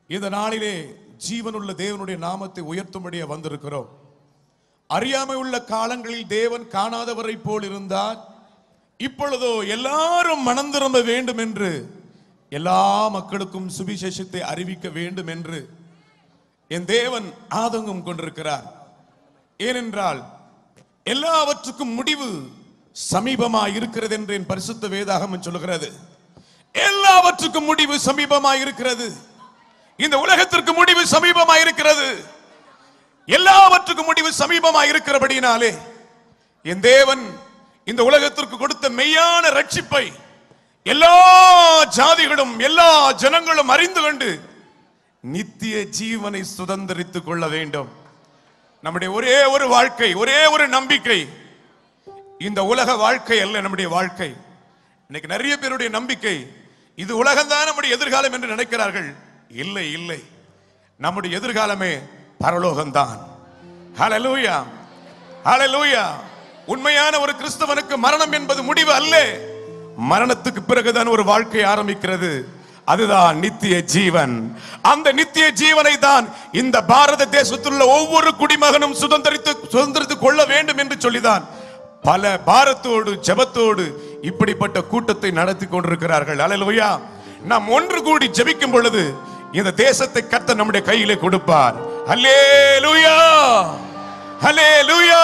இந்த நாளிலே ஜீவனுள்ள தேவனுடைய நாமத்தை உயர்த்தும்படியே வந்திருக்கிறோம் அறியாமை உள்ள காலங்களில் தேவன் காணாதவரை போல் இருந்தார் இப்பொழுதோ எல்லாரும் மனம் திரும்ப வேண்டும் என்று எல்லா மக்களுக்கும் சுவிசேஷத்தை அறிவிக்க வேண்டும் என்று என் தேவன் ஆதங்கம் கொண்டிருக்கிறார் ஏனென்றால் எல்லாவற்றுக்கும் முடிவு சமீபமாய் இருக்கிறது என்று என் பரிசுத்த வேதாகமம் சொல்லுகிறது எல்லாவற்றுக்கும் முடிவு சமீபமாய் இருக்கிறது இந்த உலகத்திற்கு முடிவு சமீபமாய் இருக்கிறது எல்லாவற்றுக்கும் முடிவு சமீபமாய் இருக்கிறபடியினாலே என் தேவன் இந்த உலகத்திற்கு கொடுத்த மெய்யான ரட்சிப்பை எல்லா ஜாதிகளும் எல்லா ஜனங்களும் அறிந்து கொண்டு நித்திய ஜீவனை சுதந்திரித்துக் கொள்ள வேண்டும் நம்முடைய ஒரே ஒரு வாழ்க்கை ஒரே ஒரு நம்பிக்கை இந்த உலக வாழ்க்கை அல்ல நம்முடைய வாழ்க்கை இன்னைக்கு நிறைய பேருடைய நம்பிக்கை இது உலகம்தான் நம்முடைய எதிர்காலம் என்று நினைக்கிறார்கள் இல்லை இல்லை நம்முடைய எதிர்காலமே பரலோகம்தான் ஹalleluya ஹalleluya உண்மையான ஒரு கிறிஸ்தவனுக்கு மரணம் என்பது முடிவு அல்ல மரணத்துக்கு பிறகுதான் ஒரு வாழ்க்கை ஆரம்பிக்கிறது அதுதான் நித்திய ஜீவன் அந்த நித்திய ஜீவனை தான் இந்த பாரத தேசத்தில் உள்ள ஒவ்வொரு குடிமகனும் சுதந்திரித்து சுதந்திரித்துக் கொள்ள வேண்டும் என்று சொல்லிதான் பல பாரத்தோடு ஜெபத்தோடு இப்படிப்பட்ட கூட்டத்தை நடத்தி கொண்டிருக்கிறார்கள் அல்லேலூயா நாம் ஒன்று கூடி ஜெபிக்கும் பொழுது இந்த தேசத்தை கர்த்தர் நம்முடைய கையிலே கொடுப்பார் அல்லேலூயா அல்லேலூயா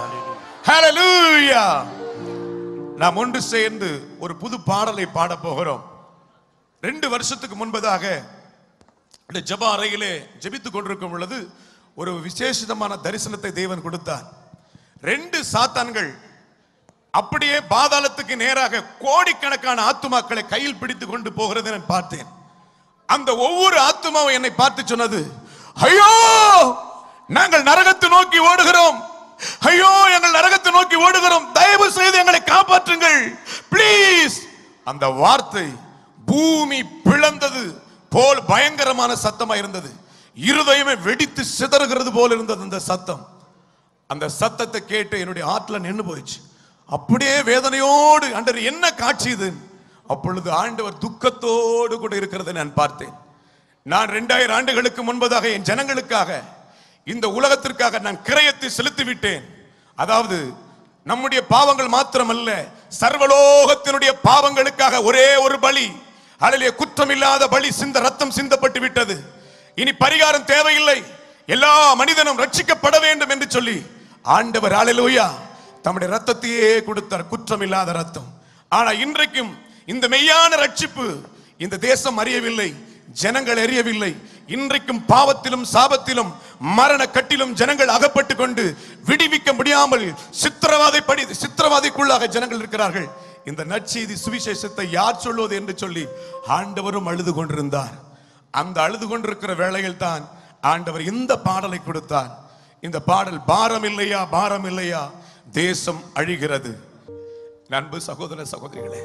ஹalleluya நாம் ஒன்று சேர்ந்து ஒரு புது பாடலை பாட போகிறோம் ரெண்டு வருஷத்துக்கு முன்பதாக இந்த ஜெப அறையிலே ஜெபித்துக் கொண்டிருக்கும் பொழுது ஒரு விசேஷமான தரிசனத்தை தேவன் கொடுத்தார் ரெண்டு சாத்தான்கள் அப்படியே பாதாளத்துக்கு நேராக கோடிக்கணக்கான ஆத்துமாக்களை கையில் பிடித்துக் கொண்டு போகிறதை நான் பார்த்தேன் அந்த ஒவ்வொரு ஆத்துமாவும் என்னை பார்த்து சொன்னது ஐயோ நாங்கள் நரகத்தை நோக்கி ஓடுகிறோம் ஐயோ எங்கள் நரகத்தை நோக்கி ஓடுகிறோம் தயவு செய்து எங்களை காப்பாற்றுங்கள் ப்ளீஸ் அந்த வார்த்தை பூமி பிளந்தது போல் பயங்கரமான சத்தமா இருந்தது இருதயமே வெடித்து சிதறுகிறது போல் இருந்தது அந்த சத்தம் அந்த சத்தத்தை கேட்டு என்னுடைய ஆற்றுல நின்று போயிடுச்சு அப்படியே வேதனையோடு அண்டர் என்ன காட்சி இது அப்பொழுது ஆண்டவர் துக்கத்தோடு கூட இருக்கிறதை நான் பார்த்தேன் நான் ரெண்டாயிரம் ஆண்டுகளுக்கு முன்பதாக என் ஜனங்களுக்காக இந்த உலகத்திற்காக நான் கிரயத்தை செலுத்தி விட்டேன் அதாவது நம்முடைய பாவங்கள் மாத்திரமல்ல சர்வலோகத்தினுடைய பாவங்களுக்காக ஒரே ஒரு பலி அதிலே குற்றமில்லாத பலி சிந்த ரத்தம் சிந்தப்பட்டு விட்டது இனி பரிகாரம் தேவையில்லை எல்லா மனிதனும் ரட்சிக்கப்பட வேண்டும் என்று சொல்லி ஆண்டவர் அலலூயா தம்முடைய ரத்தத்தையே கொடுத்தார் குற்றமில்லாத ரத்தம் ஆனா இன்றைக்கும் இந்த மெய்யான ரட்சிப்பு இந்த தேசம் அறியவில்லை ஜனங்கள் அறியவில்லை இன்றைக்கும் பாவத்திலும் சாபத்திலும் மரண கட்டிலும் ஜனங்கள் அகப்பட்டு கொண்டு விடுவிக்க முடியாமல் சித்திரவாதைப்படி சித்திரவாதைக்குள்ளாக ஜனங்கள் இருக்கிறார்கள் இந்த நற்செய்தி சுவிசேஷத்தை யார் சொல்வது என்று சொல்லி ஆண்டவரும் அழுது கொண்டிருந்தார் அந்த அழுது கொண்டிருக்கிற வேளையில் தான் ஆண்டவர் இந்த பாடலை கொடுத்தார் இந்த பாடல் பாரம் இல்லையா பாரம் இல்லையா தேசம் அழிகிறது நண்பு சகோதர சகோதரிகளே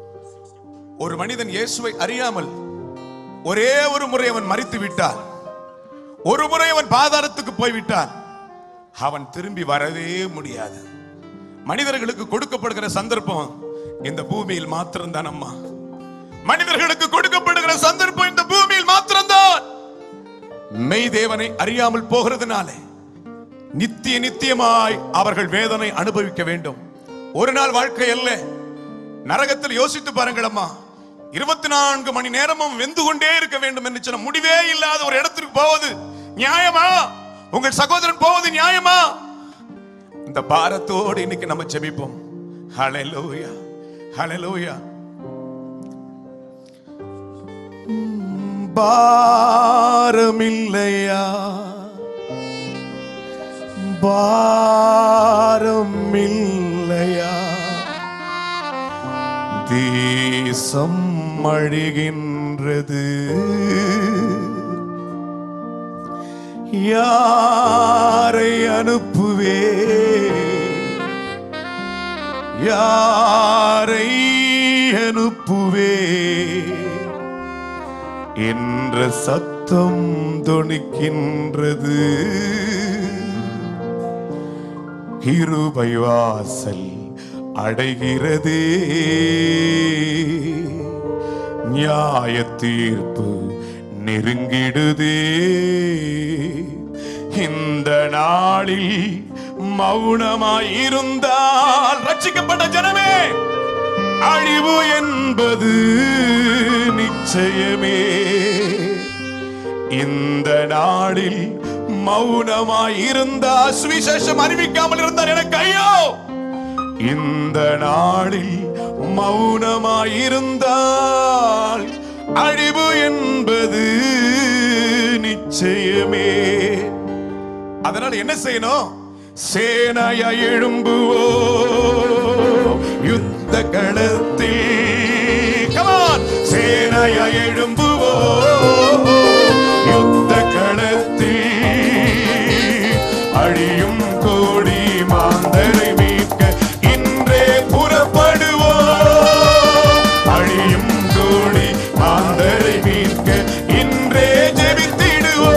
ஒரு மனிதன் இயேசுவை அறியாமல் ஒரே ஒரு முறை அவன் மறித்து விட்டான் ஒரு முறை அவன் பாதாளத்துக்கு போய்விட்டான் அவன் திரும்பி வரவே முடியாது மனிதர்களுக்கு கொடுக்கப்படுகிற சந்தர்ப்பம் இந்த பூமியில் மாத்திரம்தான் அம்மா மனிதர்களுக்கு கொடுக்கப்படுகிற சந்தர்ப்பம் இந்த பூமியில் மாத்திரம்தான் மெய் தேவனை அறியாமல் போகிறதுனாலே நித்திய நித்தியமாய் அவர்கள் வேதனை அனுபவிக்க வேண்டும் ஒரு நாள் வாழ்க்கை அல்ல நரகத்தில் யோசித்து பாருங்கள் அம்மா இருபத்தி நான்கு மணி நேரமும் வெந்து கொண்டே இருக்க வேண்டும் என்று சொன்ன முடிவே இல்லாத ஒரு இடத்திற்கு போவது நியாயமா உங்கள் சகோதரன் போவது நியாயமா இந்த பாரத்தோடு இன்னைக்கு நம்ம ஜெபிப்போம் ஹalleluya ஹalleluya பாரமில்லையா பாரமில்லையா தேசம் அழிகின்றது யாரை அனுப்புவே யாரை அனுப்புவே என்ற சத்தம் தொனிக்கின்றது கிருபை வாசல் அடைகிறதே நியாய தீர்ப்பு நெருங்கிடுதே இந்த நாளில் மௌனமாயிருந்தால் ரட்சிக்கப்பட்ட ஜனமே அழிவு என்பது நிச்சயமே இந்த நாளில் மௌனமாயிருந்தா சுவிசேஷம் அறிவிக்காமல் இருந்தால் எனக்கு ஐயோ இந்த நாளில் மௌனமாயிருந்தால் அழிவு என்பது நிச்சயமே அதனால என்ன செய்யணும் சேனைய எழும்புவோ யுத்த களத்தில் கமான் சேனைய எழும்புவோ யுத்த களத்தில் அழியும் கோடி மாந்தரை மீட்க இன்றே புறப்படுவோ அழியும் கோடி மாந்தரை மீட்க இன்றே ஜெபித்திடுவோ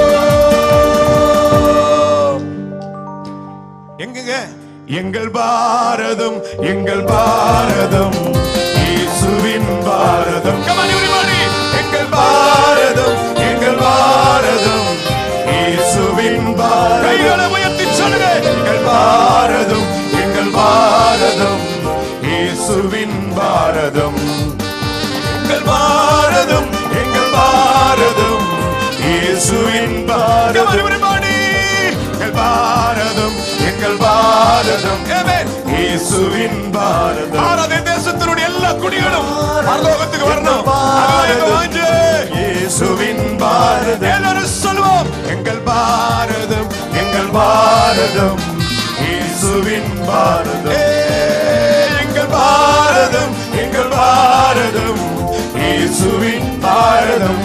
எங்கங்க எங்கள் பாரதம் எங்கள் பாரதம் இயேசுவின் பாரதம் Come on, everybody. எங்கள் பாரதம் எங்கள் பாரதம் இயேசுவின் பாரதம் கைகளை உயர்த்தி சொல்லுங்க எங்கள் பாரதம் எங்கள் பாரதம் இயேசுவின் பாரதம் எங்கள் பாரதம் எங்கள் பாரதம் இயேசுவின் பாரதம் எங்கள் பாரதம் எங்கள் பாரதம் இயேசுவின் பாரதம் பாரத தேசத்தினுடைய எல்லா குடிகளும் பரலோகத்துக்கு வரணும் அதான் எங்க வாஞ்சை. இயேசுவின் பாரதம் எல்லாரும் சொல்லுவோம் எங்கள் பாரதம் எங்கள் பாரதம் இயேசுவின் பாரதம் ஏய், எங்கள் பாரதம் எங்கள் பாரதம் இயேசுவின் பாரதம்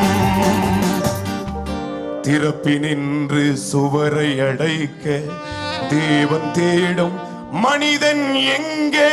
திறப்பி நின்று சுவரை அடைக்க தேவன் தேடும் மனிதன் எங்கே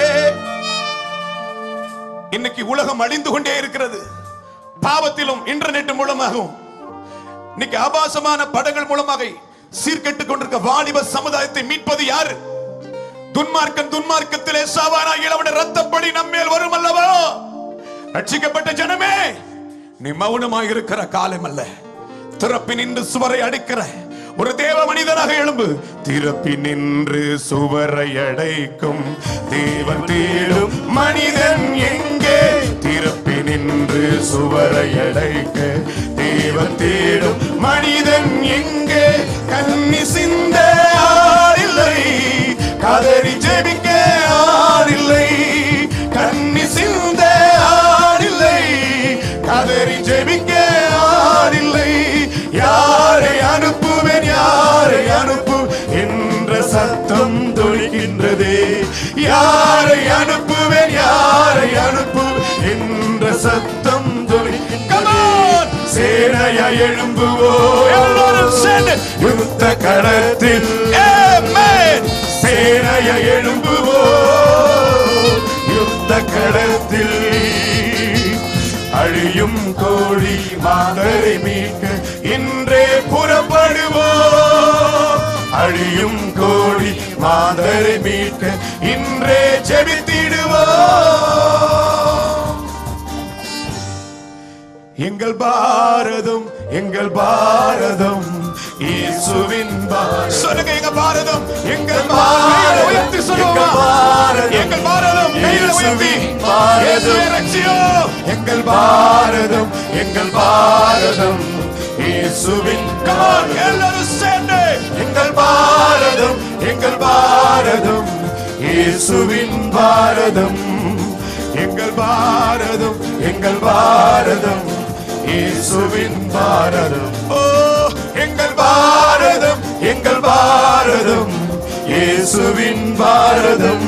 இன்னைக்கு உலகம் அழிந்து கொண்டே இருக்கிறது பாவத்திலும் இன்டர்நெட் மூலமாகவும் இன்னைக்கு ஆபாசமான படங்கள் மூலமாக சீர்கெட்டுக் கொண்டிருக்க வாலிப சமுதாயத்தை மீட்பது யாரு துன்மார்க்கன் துன்மார்க்கத்திலே சாவானா இளவன ரத்தப்படி நம்மேல் வரும் அல்லவா ரட்சிக்கப்பட்ட ஜனமே நீ மௌனமாக இருக்கிற காலம் அல்ல திறப்பி நின்று சுவரை அடைக்கிற ஒரு தேவ மனிதனாக எழும்பு திறப்பி நின்று சுவரை அடைக்கும் தேவன் தேடும் மனிதன் எங்கே திறப்பி நின்று சுவரை அடைக்க தேவன் தேடும் மனிதன் எங்கே கண்ணி சிந்த ஆளில்லை கதறி ஜெபிக்க ஆளில்லை கண்ணி சிந்த ஆளில்லை கதறி ஜெபிக்க ஆளில்லை யாரை அனுப்புவேன் யாரை அனுப்பு என்ற சத்தம் தொழிக்கின்றதே யாரை அனுப்புவேன் யாரை அனுப்பு என்ற சத்தம் தொழிக்கின்றதே சேனைய எழும்புவோ எல்லாரும் சேர்ந்து யுத்த களத்தில் Amen. சேனைய எழும்புவோ யுத்த களத்தில் அழியும் கோழி மாதரை மீட்க இன்றே புறப்படுவோம் அழியும் கோழி மாதரை மீட்க இன்றே ஜெபித்திடுவோம் எங்கள் பாரதம் எங்கள் பாரதம் இயேசுவின் பாரதம் சொல்லுங்க எங்க பாரதம் எங்கள் பாரதம் உயர்த்தி சொல்லுவோமா எங்கள் பாரதம் கையில உயர்த்தி இயேசுவே ரட்சியும் எங்கள் பாரதம் எங்கள் பாரதம் இயேசுவின் கால் எல்லாரும் சேர்ந்து எங்கள் பாரதம் எங்கள் பாரதம் இயேசுவின் பாரதம் எங்கள் பாரதம் எங்கள் பாரதம் இயேசுவின் பாரதம் ஓ எங்கள் பாரதம் எங்கள் பாரதம் இயேசுவின் பாரதம்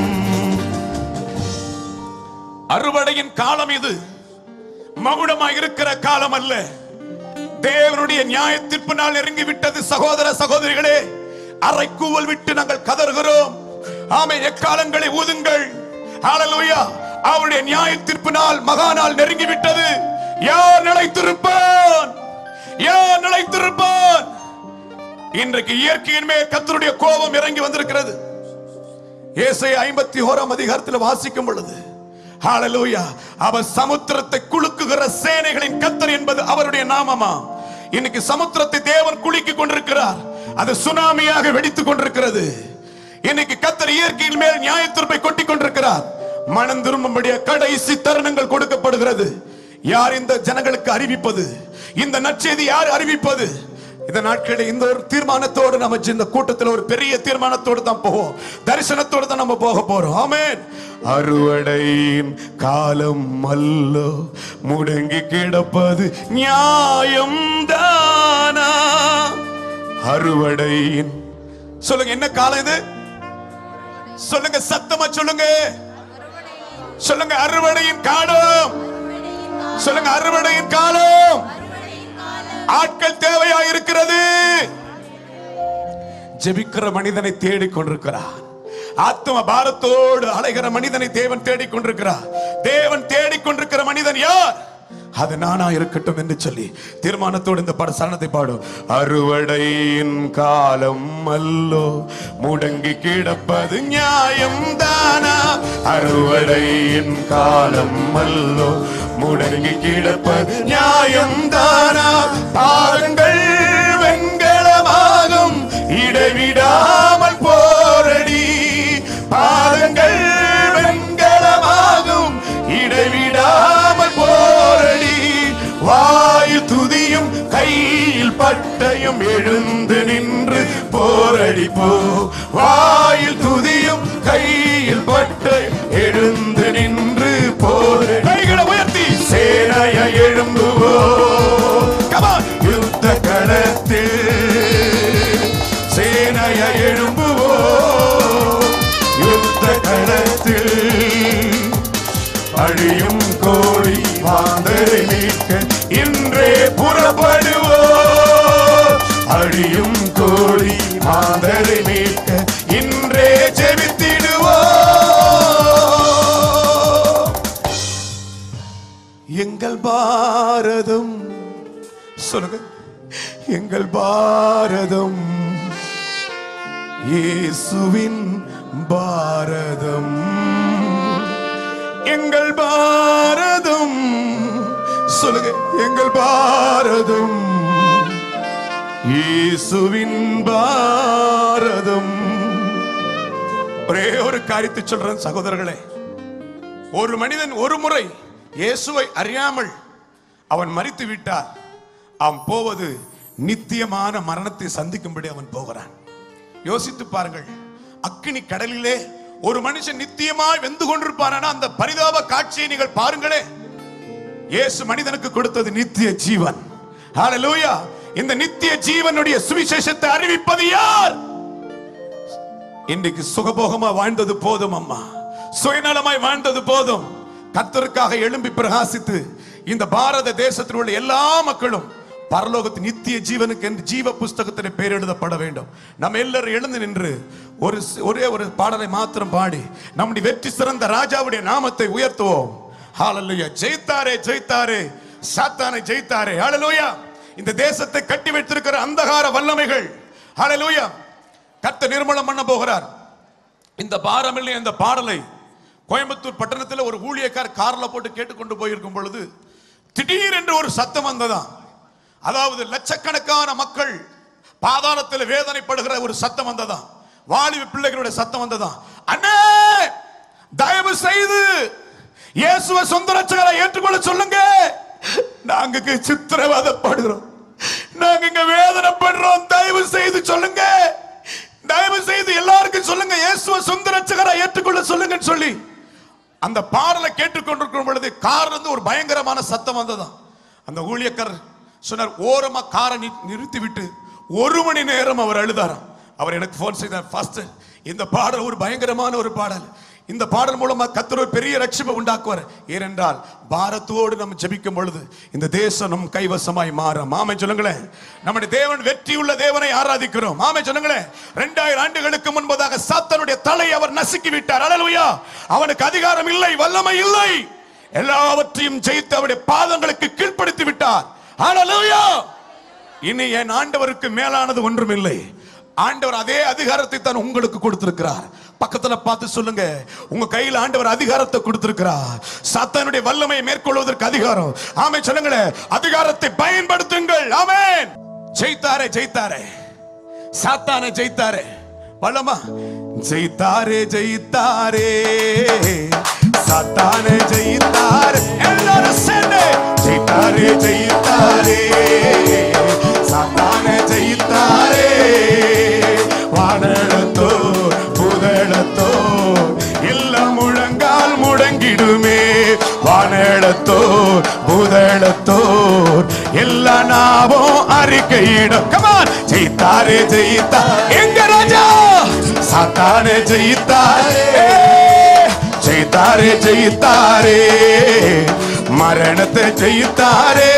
அறுவடையின் காலம் இது மகுடமாய் இருக்கிற காலம் அல்ல தேவனுடைய நியாய தீர்ப்பு நாள் நெருங்கி விட்டது சகோதர சகோதரிகளே அரைக்கூவல் விட்டு நாங்கள் கதறுகிறோம் ஆமை எக்காலங்களை ஊதுங்கள் ஹalleluya அவருடைய நியாய தீர்ப்பு நாள் மகா நாள் நெருங்கி விட்டது யார் நிலைத்திருப்பான் யார் நிலைத்திருப்பான் இன்றைக்கு இயற்கையின் மேல் கத்தருடைய கோபம் இறங்கி வந்திருக்கிறது ஏசை ஐம்பத்தி ஓராம் அதிகாரத்தில் வாசிக்கும் பொழுது ஹalleluya அவர் சமுத்திரத்தை குலுக்குகிற சேனைகளின் கத்தர் என்பது அவருடைய நாமமா இன்னைக்கு சமுத்திரத்தை தேவன் குலுக்கி கொண்டிருக்கிறார் அது சுனாமியாக வெடித்துக் கொண்டிருக்கிறது இன்னைக்கு கத்தர் இயற்கையின் மேல் நியாயத்தீர்ப்பை கொட்டி கொண்டிருக்கிறார் மனம் திரும்பும்படிய கடைசி தருணங்கள் கொடுக்கப்படுகிறது யார் இந்த ஜனங்களுக்கு அறிவிப்பது இந்த நற்செய்தி யார் அறிவிப்பது இந்த நாட்களில் இந்த ஒரு தீர்மானத்தோடு நம்ம இந்த கூட்டத்தில் ஒரு பெரிய தீர்மானத்தோடு தான் போவோம் தரிசனத்தோடு தான் நம்ம போக போறோம் ஆமென் அறுவடையின் காலம் அல்லோ முடங்கி கிடப்பது நியாயம் தானா அறுவடையின் சொல்லுங்க என்ன காலம் இது சொல்லுங்க சத்தமா சொல்லுங்க சொல்லுங்க அறுவடையின் காலம் சொல்லுங்க அறுவடையின் காலம் ஆட்கள் தேவையா இருக்கிறது ஜெபிக்கிற மனிதனை தேடிக் கொண்டிருக்கிறார் ஆத்ம பாரத்தோடு அலைகிற மனிதனை தேவன் தேடிக் கொண்டிருக்கிறார் தேவன் தேடிக் கொண்டிருக்கிற மனிதன் யார் அது நானா இருக்கட்டும் என்று சொல்லி தீர்மானத்தோடு இந்த பட சரணத்தை பாடும் அறுவடையின் காலம் அல்லோ முடங்கி கிடப்பது நியாயம் தானா அறுவடையின் காலம் அல்லோ முடங்கி கிடப்பது நியாயம் தானா பாருங்கள் வெண்கலமாகும் இடைவிடாமல் போரடி பாதங்கள் வெண்கலமாகும் இடைவிடாமல் போரடி வாயில் துதியும் கையில் பட்டயம் எழுந்து நின்று போரடி போ வாயில் துதியும் கையில் பட்டயம் எழுந்து நின்று போரடி கைகளை உயர்த்தி சேனைய எழும்புவோ யுத்த களத்தில் சேனைய எழும்புவோ யுத்த களத்தில் அழியும் கோழி மாந்தரை மீட்க இன்றே புறப்படுவோ அழியும் கோழி மாந்தரை மீட்க இன்றே ஜெபித்திடுவோ எங்கள் பாரதம் சொல்லுங்க எங்கள் பாரதம் இயேசுவின் பாரதம் எங்கள் பாரதம் சொல்லுங்க எங்கள் பாரதம் இயேசுவின் பாரதம் ஒரே ஒரு காரியத்தை சொல்றேன் சகோதரர்களே ஒரு மனிதன் ஒரு முறை இயேசுவை அறியாமல் அவன் மரித்து விட்டார் அவன் போவது நித்தியமான மரணத்தை சந்திக்கும்படி அவன் போகிறான் யோசித்து பாருங்கள் அக்கினி கடலிலே ஒரு மனுஷன் நித்தியமாய் வெந்து கொண்டிருப்பானா அந்த பரிதாப காட்சியை நீங்கள் பாருங்களே இயேசு மனிதனுக்கு கொடுத்தது நித்திய ஜீவன் ஹalleluya இந்த நித்திய ஜீவனுடைய சுவிசேஷத்தை அறிவிப்பது யார் இன்றைக்கு சுகபோகமா வாழ்ந்தது போதும் அம்மா சுயநலமாய் வாழ்ந்தது போதும் கர்த்தருக்காக எழும்பி பிரகாசித்து இந்த பாரத தேசத்தில் உள்ள எல்லா மக்களும் பரலோகத்தின் நித்திய ஜீவனுக்கு என்று ஜீவ புஸ்தகத்தில் பெயர் எழுதப்பட வேண்டும் நம்ம எல்லாரும் எழுந்து நின்று ஒரு ஒரே ஒரு பாடலை மாத்திரம் பாடி நம்முடைய வெற்றி சிறந்த ராஜாவுடைய நாமத்தை உயர்த்துவோம் ஹalleluya ஜெயித்தாரே ஜெயித்தாரே சாத்தானை ஜெயித்தாரே ஹalleluya இந்த தேசத்தை கட்டி வைத்திருக்கிற அந்தகார வல்லமைகள் ஹalleluya கர்த்தர் நிர்மூலம் பண்ண போகிறார் இந்த பாரமில்லை இந்த பாடலை கோயம்புத்தூர் பட்டணத்தில் ஒரு ஊழியக்கார் கார்ல போட்டு கேட்டுக்கொண்டு போயிருக்கும் பொழுது திடீரென்று ஒரு சத்தம் வந்ததாம் அதாவது லட்சக்கணக்கான மக்கள் பாதாளத்தில் வேதனைப்படுகிற ஒரு சத்தம் வந்ததாம் வாலிப பிள்ளைகளுடைய சத்தம் வந்ததாம் அண்ணே தயவு செய்து இயேசுவை சொந்த ரட்சகரை ஏற்றுக்கொள்ள சொல்லுங்க நாங்க இங்க சித்திரவதைப்படுகிறோம் நாங்க இங்க வேதனைப்படுறோம் தயவு செய்து சொல்லுங்க தயவு செய்து எல்லாருக்கும் சொல்லுங்க இயேசுவை சொந்த ரட்சகரை ஏற்றுக்கொள்ள சொல்லுங்கன்னு சொல்லி அந்த பாடலை கேட்டுக்கொண்டிருக்கும் பொழுது கார்ல இருந்து ஒரு பயங்கரமான சத்தம் வந்ததாம் அந்த ஊழியக்காரர் சொன்னார் ஓரமா காரை நி- நிறுத்திவிட்டு ஒரு மணி நேரம் அவர் அழுதாராம் அவர் எனக்கு ஃபோன் செய்தார் ஃபர்ஸ்ட் இந்த பாடல் ஒரு பயங்கரமான ஒரு பாடல் இந்த பாடல் மூலமா கத்தர் ஒரு பெரிய ரட்சிப்பை உண்டாக்குவார் ஏனென்றால் பாரத்தோடு நம்ம ஜெபிக்கும் பொழுது இந்த தேசம் நம் கைவசமாய் மாறும் ஆமை சொல்லுங்களேன் நம்முடைய தேவன் வெற்றியுள்ள தேவனை ஆராதிக்கிறோம் ஆமை சொல்லுங்களேன் ரெண்டாயிரம் ஆண்டுகளுக்கு முன்பதாக சாத்தனுடைய தலை அவர் நசுக்கி விட்டார் அல்லேலூயா அவனுக்கு அதிகாரம் இல்லை வல்லமை இல்லை எல்லாவற்றையும் ஜெயித்து அவருடைய பாதங்களுக்கு கீழ்ப்படுத்தி விட்டார் அல்லேலூயா இனி என் ஆண்டவருக்கு மேலானது ஒன்றுமில்லை ஆண்டவர் அதே அதிகாரத்தை தான் உங்களுக்கு கொடுத்திருக்கிறார் பக்கத்துல பார்த்து சொல்லுங்க உங்க கையில ஆண்டவர் அதிகாரத்தை கொடுத்திருக்கிறார் சாத்தானுடைய வல்லமையை மேற்கொள்வதற்கு அதிகாரம் ஆமே சொல்லுங்களேன் அதிகாரத்தை பயன்படுத்துங்கள் ஆமென் ஜெயித்தாரே ஜெயித்தாரே சாத்தானை ஜெயித்தாரே வல்லமா ஜெயித்தாரே ஜெயித்தாரே சாத்தானை ஜெயித்தாரே எல்லாரும் சேர்ந்து ஜெயித்தாரே ஜெயித்தாரே சாத்தானை ஜெயித்தாரே வானளத்தோ புதளத்தோ எல்லாம் முழங்கால் முடங்கிடுமே வானளத்தோ புதளத்தோர் எல்லா நாவும் அறிக்கையிடும் கமான் ஜெயித்தாரே ஜெயித்தா எங்க ராஜா சாத்தானே ஜெயித்தாரே ஜெயித்தாரே ஜெயித்தாரே மரணத்தை ஜெயித்தாரே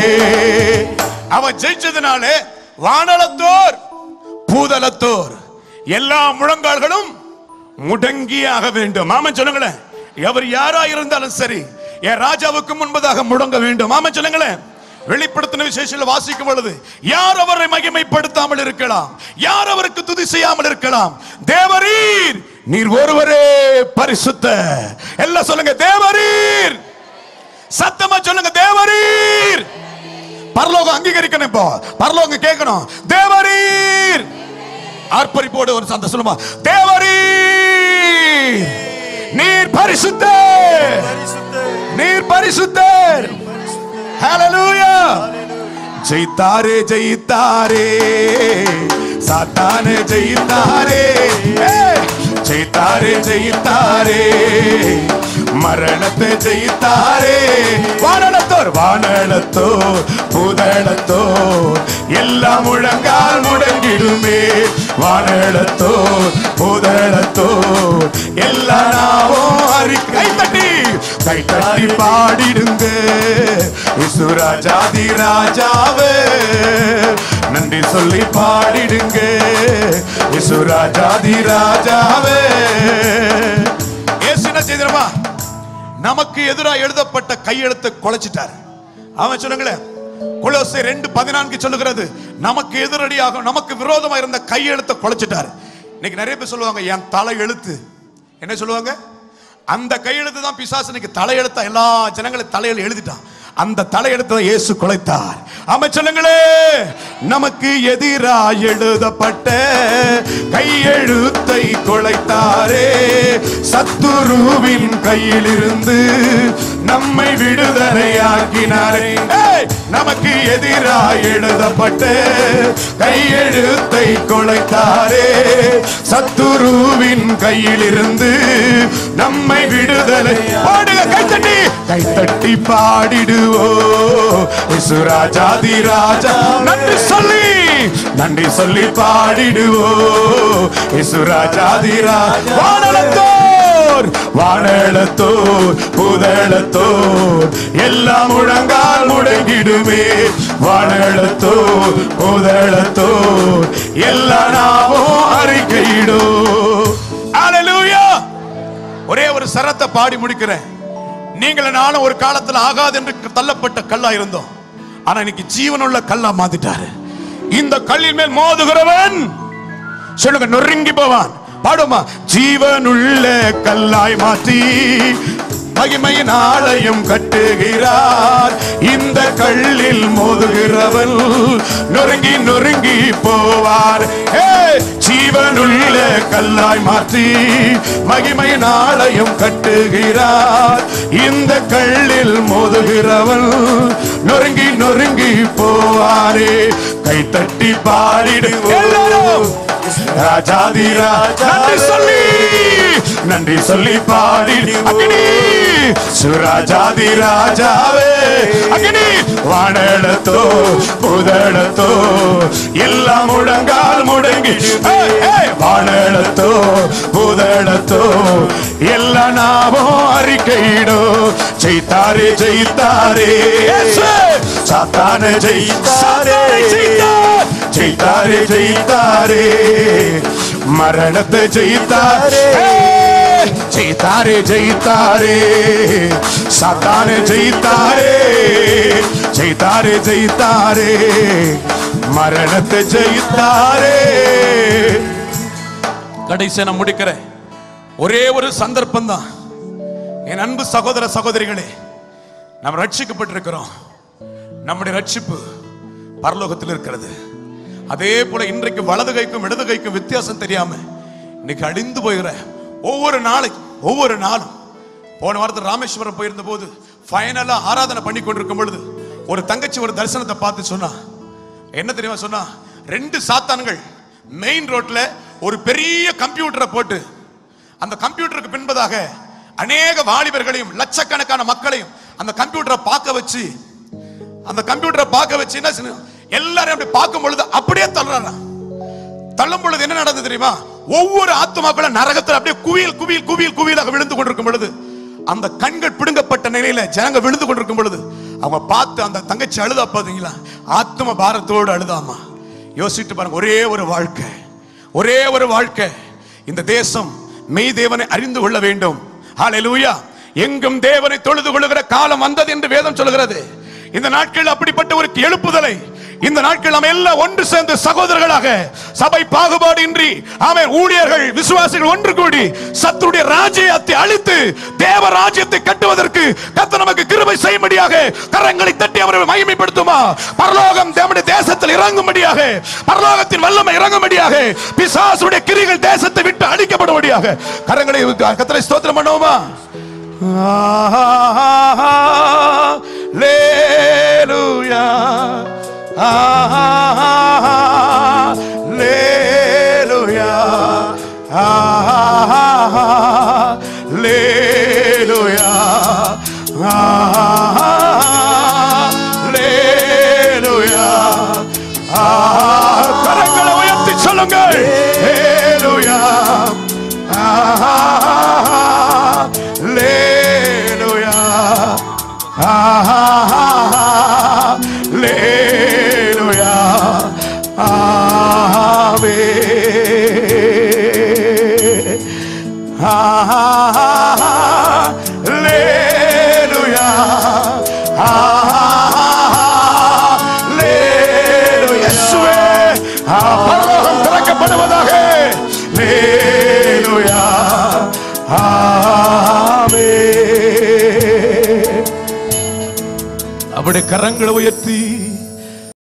அவ ஜெயிச்சதுனாலே வானளத்தோர் பூதலத்தோர் எல்லா முழங்கால்களும் முடங்கியாக வேண்டும் ஆமா சொல்லுங்களேன் எவர் யாரா இருந்தாலும் சரி என் ராஜாவுக்கு முன்பதாக முடங்க வேண்டும் ஆமா சொல்லுங்களேன் வெளிப்படுத்தின விசேஷத்தில் வாசிக்கும் பொழுது யார் அவரை மகிமைப்படுத்தாமல் இருக்கலாம் யார் அவருக்கு துதி செய்யாமல் இருக்கலாம் தேவரீர் நீர் ஒருவரே பரிசுத்த எல்லாம் சொல்லுங்க தேவரீர் சத்தமா சொல்லுங்க தேவரீர் பரலோகம் அங்கீகரிக்கணும் இப்போ பரலோகம் கேட்கணும் தேவரீர் ஆர்ப்பரிப்போடு ஒரு சந்த சொல்லுமா தேவரீர் நீர் பரிசுத்தர் நீர் பரிசுத்தர் ஹalleluya ஜெயித்தாரே ஜெயித்தாரே சாத்தானே ஜெயித்தாரே ஏய்! ஜெயித்தாரே ஜெயித்தாரே மரணத்தை ஜெயித்தாரே வானளத்தோர் வானளத்தோர் பூதளத்தோர் எல்லாம் முழங்கால் முடங்கிடுமே வானளத்தோர் பூதளத்தோர் எல்லா நாவும் அறி கை தட்டி கை தட்டி பாடிடுங்க இசு ராஜாதி ராஜாவே நன்றி சொல்லி பாடிடுங்க இசு ராஜாதி ராஜாவே இயேசு என்ன செய்திருமா நமக்கு எதிராக எழுதப்பட்ட கையெழுத்தை குலைச்சிட்டார் அவன் சொல்லுங்களேன் கொலோசை ரெண்டு பதினான்கு சொல்லுகிறது நமக்கு எதிரடியாக நமக்கு விரோதமா இருந்த கையெழுத்தை குலைச்சிட்டார் இன்னைக்கு நிறைய பேர் சொல்லுவாங்க என் தலை எழுத்து என்ன சொல்லுவாங்க அந்த கையெழுத்து தான் பிசாசு இன்னைக்கு தலையெழுத்தா எல்லா ஜனங்களும் தலையில எழுதிட்டான் அந்த தலையெழுத்தை இயேசு குலைத்தார் ஆமா சொல்லுங்களே நமக்கு எதிரா எழுதப்பட்ட கையெழுத்தை குலைத்தாரே சத்துருவின் கையிலிருந்து நம்மை விடுதலையாக்கினாரே ஏய்! நமக்கு எதிரா எழுதப்பட்ட கையெழுத்தை குலைத்தாரே சத்துருவின் கையிலிருந்து நம்மை விடுதலை பாடுக கைத்தட்டி கைத்தட்டி பாடிடுவோ இசு ராஜாதி ராஜா நன்றி சொல்லி நன்றி சொல்லி பாடிடுவோ இசு ராஜாதி ராஜா வானளத்தோர் வானளத்தோர் புதளத்தோர் எல்லாம் முழங்கால் முடங்கிடுமே வானளத்தோர் புதளத்தோர் எல்லா நாமும் அறிக்கையிடோ Hallelujah ஒரே ஒரு சரத்தை பாடி முடிக்கிறேன் நீங்கள் நானும் ஒரு காலத்துல ஆகாது என்று தள்ளப்பட்ட கல்லா இருந்தோம் ஆனா இன்னைக்கு ஜீவனுள்ள கல்லா மாத்திட்டாரு இந்த கல்லின் மேல் மோதுகிறவன் சொல்லுங்க நொறுங்கி போவான் பாடுமா ஜீவனுள்ள கல்லாய் மாற்றி மகிமையின் ஆலயம் கட்டுகிறார் இந்த கல்லில் மோதுகிறவன் நொறுங்கி நொறுங்கி போவார் ஏ ஜீவனுள்ள கல்லாய் மாற்றி மகிமையின் ஆலயம் கட்டுகிறார் இந்த கல்லில் மோதுகிறவன் நொறுங்கி நொறுங்கி போவாரே கை தட்டி பாடிடு எல்லாரும் ராஜாதி ராஜா நன்றி சொல்லி நன்றி சொல்லி பாடிடு அக்னி சுராஜாதி ராஜாவே அக்னி வானளத்தோ புதளத்தோ எல்லாம் முழங்கால் முடங்கி ஏய், ஏய், வானளத்தோ புதளத்தோ எல்லா நாமும் அறிக்கையிடோ ஜெயித்தாரே ஜெயித்தாரே இயேசு. சாத்தான ஜெயித்தாரே ஜெயித்தார் ஜெயித்தாரே ஜெயித்தாரே மரணத்தை ஜெயித்தாரே ஜெயித்தாரே ஜெயித்தாரே சாத்தானே ஜெயித்தாரே ஜெயித்தாரே ஜெயித்தாரே மரணத்தை ஜெயித்தாரே கடைசியா நான் முடிக்கிறேன் ஒரே ஒரு சந்தர்ப்பம் தான் என் அன்பு சகோதர சகோதரிகளே நாம் ரட்சிக்கப்பட்டிருக்கிறோம் நம்முடைய ரட்சிப்பு பரலோகத்தில் இருக்கிறது அதே போல இன்றைக்கு வலது கைக்கும் இடது கைக்கும் வித்தியாசம் தெரியாம இன்னைக்கு அழிந்து போகிற ஒவ்வொரு நாளைக்கும் ஒவ்வொரு நாளும் போன வாரத்தில் ராமேஸ்வரம் போயிருந்த போது ஃபைனலா ஆராதனை பண்ணி கொண்டிருக்கும் பொழுது ஒரு தங்கச்சி ஒரு தரிசனத்தை பார்த்து சொன்னா என்ன தெரியுமா சொன்னா ரெண்டு சாத்தான்கள் மெயின் ரோட்ல ஒரு பெரிய கம்ப்யூட்டரை போட்டு அந்த கம்ப்யூட்டருக்கு பின்பதாக அநேக வாலிபர்களையும் லட்சக்கணக்கான மக்களையும் அந்த கம்ப்யூட்டரை பார்க்க வச்சு அந்த கம்ப்யூட்டரை பார்க்க வச்சு என்ன செய்யணும்? எல்லாரையும் அப்படி பார்க்கும் பொழுது அப்படியே தள்ளுறான் தள்ளும் பொழுது என்ன நடந்தது தெரியுமா ஒவ்வொரு ஆத்மாக்களும் நரகத்தில் அப்படியே குவியல் குவியல் குவியல் குவியலாக விழுந்து கொண்டிருக்கும் பொழுது அந்த கண்கள் பிடுங்கப்பட்ட நிலையில ஜனங்க விழுந்து கொண்டிருக்கும் பொழுது அவங்க பார்த்து அந்த தங்கச்சி அழுதா பாத்தீங்களா ஆத்ம பாரத்தோடு அழுதாமா யோசிட்டு பாருங்க ஒரே ஒரு வாழ்க்கை ஒரே ஒரு வாழ்க்கை இந்த தேசம் மெய் தேவனை அறிந்து கொள்ள வேண்டும் ஹalleluya எங்கும் தேவனை தொழுது கொள்ளுகிற காலம் வந்தது என்று வேதம் சொல்கிறது இந்த நாட்கள் அப்படிப்பட்ட ஒரு எழுப்புதலை இந்த நாட்கள் நாம் எல்லாம் ஒன்று சேர்ந்து சகோதரர்களாக சபை பாகுபாடு இன்றி ஆமென் ஊழியர்கள் விசுவாசிகள் ஒன்று கூடி சத்துடைய ராஜ்யத்தை அழித்து தேவ ராஜ்யத்தை கட்டுவதற்கு கர்த்தர் நமக்கு கிருபை செய்யும்படியாக கரங்களை தட்டி அவரை மகிமைப்படுத்துமா பரலோகம் நம்முடைய தேசத்தில் இறங்கும்படியாக பரலோகத்தின் வல்லமை இறங்கும்படியாக பிசாசுடைய கிரிகள் தேசத்தை விட்டு அழிக்கப்படும்படியாக கரங்களை கத்தரை ஸ்தோத்திரம் பண்ணுவோமா Hallelujah. Hallelujah. Hallelujah. Hallelujah. கரங்களை உயர்த்தி சொல்லுங்கள் Hallelujah. Hallelujah. Hallelujah. Amen. Hallelujah. Hallelujah. இயேசுவே, ஆ, பரலோகம் திறக்கப்படுவதாக Hallelujah. Amen. அவருடைய கரங்களை உயர்த்தி